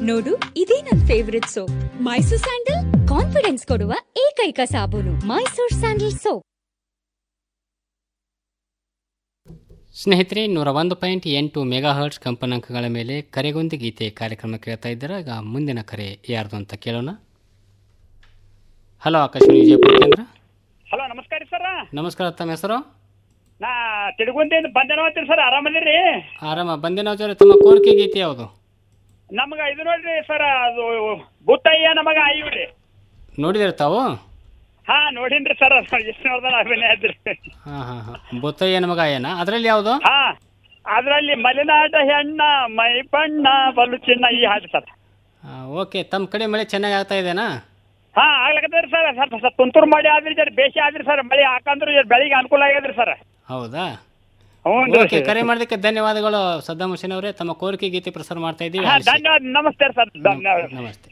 ನೋಡು ಇದೇ ನನ್ favourite soap Mysore sandal confidence ಕೊಡುವ ಏಕೈಕ ಸಾಬೂನು ಮೈಸೂರ್ ಸ್ಯಾಂಡಲ್ ಸೋಪ್ ಸ್ನೇಹಿತರೆ ನೂರ ಒಂದು ಪಾಯಿಂಟ್ ಎಂಟು ಮೆಗಾ ಹರ್ಟ್ಸ್ ಕಂಪನಾಂಕಗಳ ಮೇಲೆ ಕರೆಗೊಂದು ಗೀತೆ ಕಾರ್ಯಕ್ರಮ ಕೇಳ್ತಾ ಇದ್ದಾರೆ ಈಗ ಮುಂದಿನ ಕರೆ ಯಾರ್ದು ಅಂತ ಕೇಳೋಣ ಹಲೋ ಆಕಾಶವಾಣಿ ವಿಜಯಪುರ ಕೇಂದ್ರ ಹಲೋ ನಮಸ್ಕಾರ ಸರ್ ನಮಸ್ಕಾರ ತಮ್ಮ ಹೆಸರು ನಾ ತಿಳ್ಕೊಂಡೇನು ಬಂದೇನೋ ಅಂತೀರಿ ಸರ್ ಆರಾಮದಿರಿ ಆರಾಮ ಬಂದಿನವಜರು ತಮ್ಮ ಕೋರಿಕೆ ಗೀತೆ ಯಾವುದು ನಮ್ಗೆ ಇದು ನೋಡ್ರಿ ಸರ್ ಅದು ಬುತ್ತಯ್ಯ ನಮಗ ಆಯ್ರಿ ನೋಡಿದಿರ ತಾವು ಹಾ ನೋಡಿನ್ರಿ ಸರ್ ಎಷ್ಟು ನೋಡ್ದಾನ ಅಭಿನಯ ಆದ್ರಿ ಹಾಂ ಹಾಂ ಹಾಂ ಬೊತ್ತಯ್ಯ ನಮಗ ಏನ ಅದರಲ್ಲಿ ಯಾವುದು ಹಾ ಅದ್ರಲ್ಲಿ ಮಲೆನಾಡ ಹೆಣ್ಣ ಮೈ ಬಣ್ಣ ಬಲು ಚಿನ್ನ ಈ ಹಾಡು ಸರ್ ಓಕೆ ತಮ್ಮ ಕಡೆ ಮಳೆ ಚೆನ್ನಾಗಿ ಆಗ್ತಾ ಇದೆನಾ ಹಾ ಆಗ್ಲಕತ್ತದ್ರಿ ಸರ್ ಸ್ವಲ್ಪ ಸ್ವಲ್ಪ ತುಂತುರು ಮಾಡಿ ಆದ್ರಿ ಜರ ಬೇಸಿ ಆದ್ರಿ ಸರ್ ಮಳೆ ಹಾಕಂದ್ರೆ ಜರ ಬೆಳಿಗ್ಗೆ ಅನುಕೂಲ ಆಗ್ಯದ್ರಿ ಸರ್ ಹೌದಾ ಹ್ಞೂ ಓಕೆ ಕರೆ ಮಾಡೋದಕ್ಕೆ ಧನ್ಯವಾದಗಳು ಸದ್ದಾಂ ಹುಸೇನ್ ಅವರೇ ತಮ್ಮ ಕೋರಿಕೆ ಗೀತೆ ಪ್ರಸಾರ ಮಾಡ್ತಾ ಇದ್ದೀವಿ ಹಾ ಆಲಿಸಿ. ಧನ್ಯವಾದ ನಮಸ್ತೆ ಸರ್ ಧನ್ಯವಾದ ನಮಸ್ತೆ